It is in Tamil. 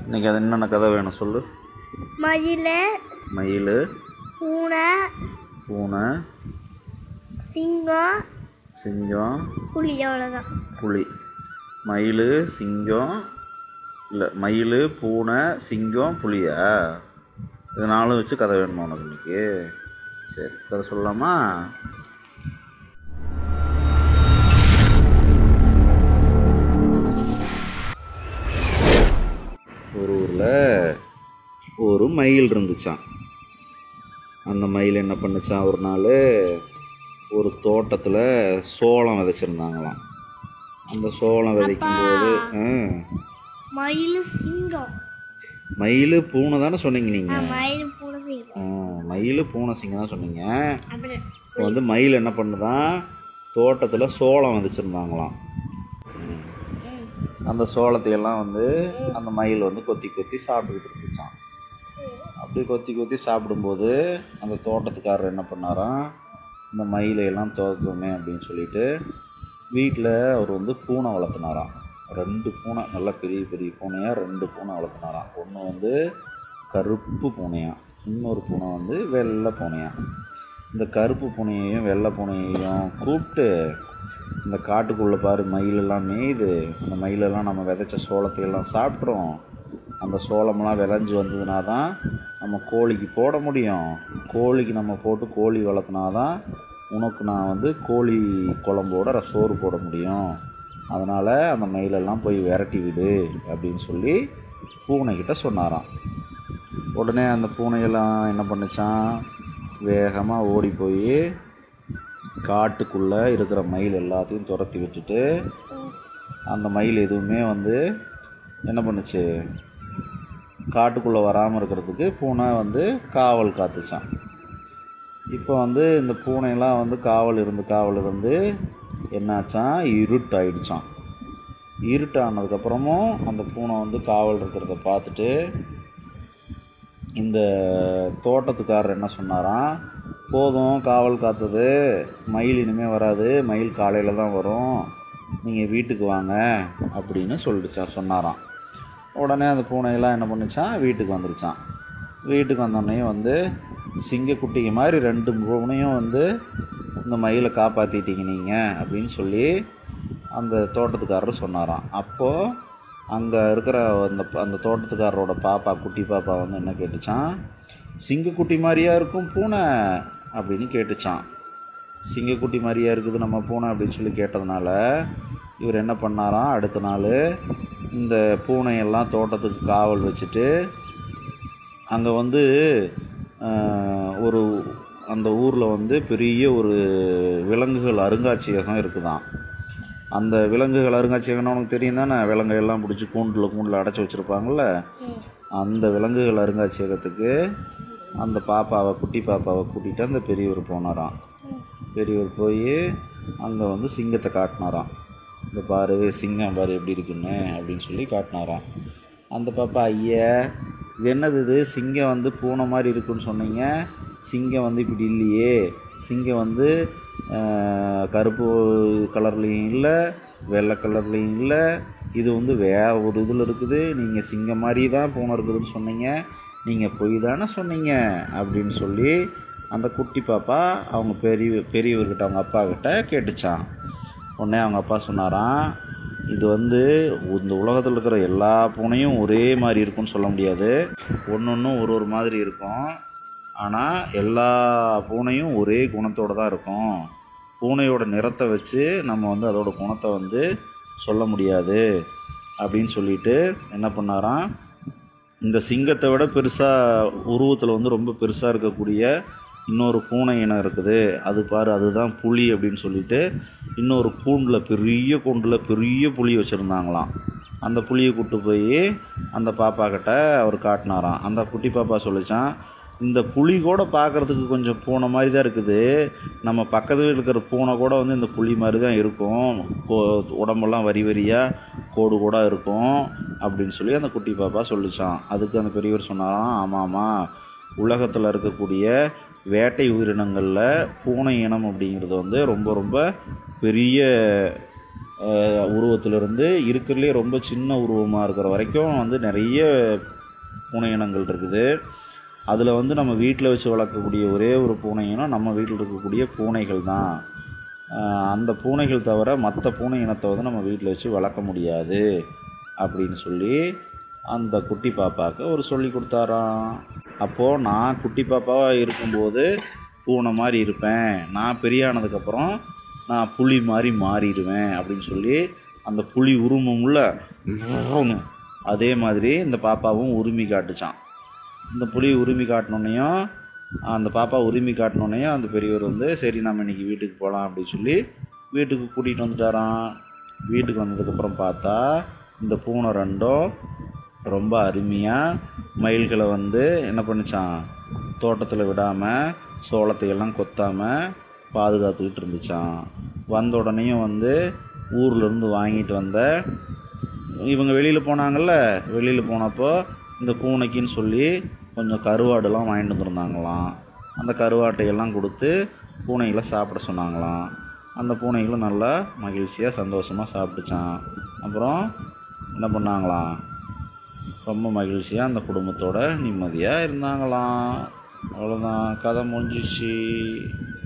இன்னைக்கு அது என்னென்ன கதை வேணும் சொல்லு மயில் மயில் பூனை பூனை சிங்கம் சிங்கம் புலி அவ்வளோதான் புலி மயில் சிங்கம் இல்லை மயில் பூனை சிங்கம் புலியா இது நாலும் வச்சு கதை வேணுமா உனக்கு இன்னைக்கு சரி கதை சொல்லலாமா ஒரு ஊரில் ஒரு மயில் இருந்துச்சான் அந்த மயில் என்ன பண்ணுச்சான் ஒரு நாள் ஒரு தோட்டத்தில் சோளம் விதைச்சிருந்தாங்களாம் அந்த சோளம் விதைக்கும் போது மயில் சிங்கம் மயில் பூனை தானே சொன்னீங்க நீங்கள் மயில் பூனை சிங்கம் மயில் பூனை சிங்கம் தான் சொன்னீங்க அப்படி இப்போ வந்து மயில் என்ன பண்ணுதான் தோட்டத்தில் சோளம் விதைச்சிருந்தாங்களாம் ம். அந்த சோளத்தையெல்லாம் வந்து அந்த மயில் வந்து கொத்தி கொத்தி சாப்பிட்டுக்கிட்டு இருந்துச்சான் அப்படி கொத்தி கொத்தி சாப்பிடும்போது அந்த தோட்டத்துக்காரர் என்ன பண்ணாராம் இந்த மயிலை எல்லாம் துவக்குமே அப்படின்னு சொல்லிட்டு வீட்டில் அவர் வந்து பூனை வளர்த்துனாராம் ரெண்டு பூனை நல்ல பெரிய பெரிய பூனையாக ரெண்டு பூனை வளர்த்துனாராம் ஒன்று வந்து கருப்பு பூனையாம் இன்னொரு பூனை வந்து வெள்ளை பூனையாம் இந்த கருப்பு பூனையையும் வெள்ளை பூனையையும் கூப்பிட்டு இந்த காட்டுக்குள்ளே பாரு மயிலெல்லாம் மேயுது இந்த மயிலெல்லாம் நம்ம விதைச்ச சோளத்தையெல்லாம் சாப்பிட்றோம் அந்த சோளமெல்லாம் விளைஞ்சு வந்ததுனா தான் நம்ம கோழிக்கு போட முடியும் கோழிக்கு நம்ம போட்டு கோழி வளர்த்துனா தான் உனக்கு நான் வந்து கோழி குழம்போட ர- சோறு போட முடியும் அதனால் அந்த மயிலெல்லாம் போய் விரட்டி விடு அப்படின்னு சொல்லி பூனைக்கிட்ட சொன்னாராம் உடனே அந்த பூனையெல்லாம் என்ன பண்ணுச்சான் வேகமாக ஓடி போய் காட்டுக்குள்ளே இருக்கிற மயில் எல்லாத்தையும் துரத்தி விட்டுட்டு அந்த மயில் எதுவுமே வந்து என்ன பண்ணுச்சு காட்டுக்குள்ளே வராமல் இருக்கிறதுக்கு பூனை வந்து காவல் காத்துச்சான் இப்போ வந்து இந்த பூனையெல்லாம் வந்து காவல் இருந்து காவல் இருந்து என்னாச்சான் இருட்டாயிடுச்சான் இருட்டானதுக்கப்புறமும் அந்த பூனை வந்து காவல் இருக்கிறத பார்த்துட்டு இந்த தோட்டத்துக்காரர் என்ன சொன்னாராம் போதும் காவல் காத்தது மயில் இனிமேல் வராது மயில் காலையில் தான் வரும் நீங்கள் வீட்டுக்கு வாங்க அப்படின்னு சொல்லிடுச்சா சொன்னாராம் உடனே அந்த பூனையெல்லாம் என்ன பண்ணுச்சான் வீட்டுக்கு வந்துருச்சான் வீட்டுக்கு வந்தோடனே வந்து சிங்கக்குட்டிங்க மாதிரி ரெண்டு பூனையும் வந்து இந்த மயிலை காப்பாற்றிட்டீங்க நீங்கள் அப்படின்னு சொல்லி அந்த தோட்டத்துக்காரர் சொன்னாராம் அப்போது அங்கே இருக்கிற அந்த அந்த தோட்டத்துக்காரரோட பாப்பா குட்டி பாப்பா வந்து என்ன கேட்டுச்சான் சிங்கக்குட்டி மாதிரியா இருக்கும் பூனை அப்படின்னு கேட்டுச்சான் சிங்கக்குட்டி மாதிரியா இருக்குது நம்ம பூனை அப்படின்னு சொல்லி கேட்டதுனால இவர் என்ன பண்ணாராம் அடுத்த நாள் இந்த பூனையெல்லாம் தோட்டத்துக்கு காவல் வச்சுட்டு அங்கே வந்து ஆஹ், ஒரு அந்த ஊரில் வந்து பெரிய ஒரு விலங்குகள் அருங்காட்சியகம் இருக்குதாம் அந்த விலங்குகள் அருங்காட்சியகம்னா உனக்கு தெரியும் தானே விலங்கு எல்லாம் பிடிச்சி கூண்டில் கூண்டில் அடைச்சி வச்சுருப்பாங்கள்ல அந்த விலங்குகள் அருங்காட்சியகத்துக்கு அந்த பாப்பாவை குட்டி பாப்பாவை கூட்டிகிட்டு அந்த பெரியவர் போனாராம் பெரியவர் போய் அங்கே வந்து சிங்கத்தை காட்டினாராம் இந்த பாரு சிங்கம் பாரு எப்படி இருக்குன்னு அப்படின்னு சொல்லி காட்டினாராம் அந்த பாப்பா ஐயா இது என்னது இது சிங்கம் வந்து பூனை மாதிரி இருக்குன்னு சொன்னீங்க சிங்கம் வந்து இப்படி இல்லையே சிங்கம் வந்து ஆஹ், கருப்பு கலர்லேயும் இல்லை வெள்ளை கலர்லேயும் இல்லை இது வந்து வேற ஒரு இதில் இருக்குது நீங்கள் சிங்கம் மாதிரி தான் பூனை இருக்குதுன்னு சொன்னீங்க நீங்கள் பொய் தானே சொன்னீங்க அப்படின்னு சொல்லி அந்த குட்டி பாப்பா அவங்க பெரிய பெரியவர்கிட்ட அவங்க அப்பா கிட்ட கேட்டுச்சான் உடனே அவங்க அப்பா சொன்னாராம் இது வந்து இந்த உலகத்தில் இருக்கிற எல்லா பூனையும் ஒரே மாதிரி இருக்கும்னு சொல்ல முடியாது ஒன்று ஒன்றும் ஒரு ஒரு மாதிரி இருக்கும் ஆனால் எல்லா பூனையும் ஒரே குணத்தோடு தான் இருக்கும் பூனையோட நிறத்தை வச்சு நம்ம வந்து அதோட குணத்தை வந்து சொல்ல முடியாது அப்படின்னு சொல்லிட்டு என்ன பண்ணாராம் இந்த சிங்கத்தை விட பெருசாக உருவத்தில் வந்து ரொம்ப பெருசாக இருக்கக்கூடிய இன்னொரு பூனை இனம் இருக்குது அது பாரு அதுதான் புலி அப்படின்னு சொல்லிட்டு இன்னொரு கூண்டில் பெரிய கூண்டில் பெரிய புலி வச்சுருந்தாங்களாம் அந்த புலியை கூட்டு போய் அந்த பாப்பா கிட்ட அவர் காட்டினாராம் அந்த குட்டி பாப்பா சொல்லிச்சான் இந்த புலி கூட பார்க்குறதுக்கு கொஞ்சம் பூனை மாதிரி தான் இருக்குது நம்ம பக்கத்தில் இருக்கிற பூனை கூட வந்து இந்த புலி மாதிரி தான் இருக்கும் கோ- உடம்பெல்லாம் வரி வரியாக கோடு கூட இருக்கும் அப்படின்னு சொல்லி அந்த குட்டி பாப்பா சொல்லிச்சான் அதுக்கு அந்த பெரியவர் சொன்னாராம் ஆமாம் ஆமாம் உலகத்தில் இருக்கக்கூடிய வேட்டை உயிரினங்களில் பூனை இனம் அப்படிங்கிறது வந்து ரொம்ப ரொம்ப பெரிய உருவத்திலிருந்து இருக்கிறதுலே ரொம்ப சின்ன உருவமாக இருக்கிற வரைக்கும் வந்து நிறைய பூனை இனங்கள் இருக்குது அதில் வந்து நம்ம வீட்டில் வச்சு வளர்க்கக்கூடிய ஒரே ஒரு பூனை இனம் நம்ம வீட்டில் இருக்கக்கூடிய பூனைகள் தான் ஆஹ் அந்த பூனைகள் தவிர மற்ற பூனை இனத்தை வந்து நம்ம வீட்டில் வச்சு வளர்க்க முடியாது அப்படின்னு சொல்லி அந்த குட்டி பாப்பாவுக்கு ஒரு சொல்லி கொடுத்தாராம் அப்போது நான் குட்டி பாப்பாவாக இருக்கும்போது பூனை மாதிரி இருப்பேன் நான் பெரியானதுக்கப்புறம் நான் புலி மாதிரி மாறிடுவேன் அப்படின்னு சொல்லி அந்த புலி உருவமுள்ள அதே மாதிரி இந்த பாப்பாவும் உரிமை காட்டுச்சான் இந்த புலி உரிமை காட்டினோன்னையும் அந்த பாப்பா உரிமை காட்டினோன்னையும் அந்த பெரியவர் வந்து சரி நம்ம இன்னைக்கு வீட்டுக்கு போகலாம் அப்படின்னு சொல்லி வீட்டுக்கு கூட்டிகிட்டு வந்துட்டாராம் வீட்டுக்கு வந்ததுக்கப்புறம் பார்த்தா இந்த பூனை ரெண்டும் ரொம்ப அருமையாக மயில்களை வந்து என்ன பண்ணுச்சான் தோட்டத்தில் விடாமல் சோளத்தையெல்லாம் கொத்தாமல் பாதுகாத்துக்கிட்டு இருந்துச்சான் வந்த உடனேயும் வந்து ஊர்லேருந்து வாங்கிட்டு வந்த இவங்க வெளியில் போனாங்கல்ல வெளியில் போனப்போ இந்த பூனைக்குன்னு சொல்லி கொஞ்சம் கருவாடுலாம் வாங்கிட்டு வந்துருந்தாங்களாம் அந்த கருவாட்டையெல்லாம் கொடுத்து பூனைகளை சாப்பிட சொன்னாங்களாம் அந்த பூனைகளும் நல்லா மகிழ்ச்சியாக சந்தோஷமாக சாப்பிட்டுச்சான் அப்புறம் என்ன பண்ணாங்களாம் ரொம்ப மகிழ்ச்சியாக அந்த குடும்பத்தோட நிம்மதியாக இருந்தாங்களாம் அவ்வளோதான் கதை முடிஞ்சிச்சு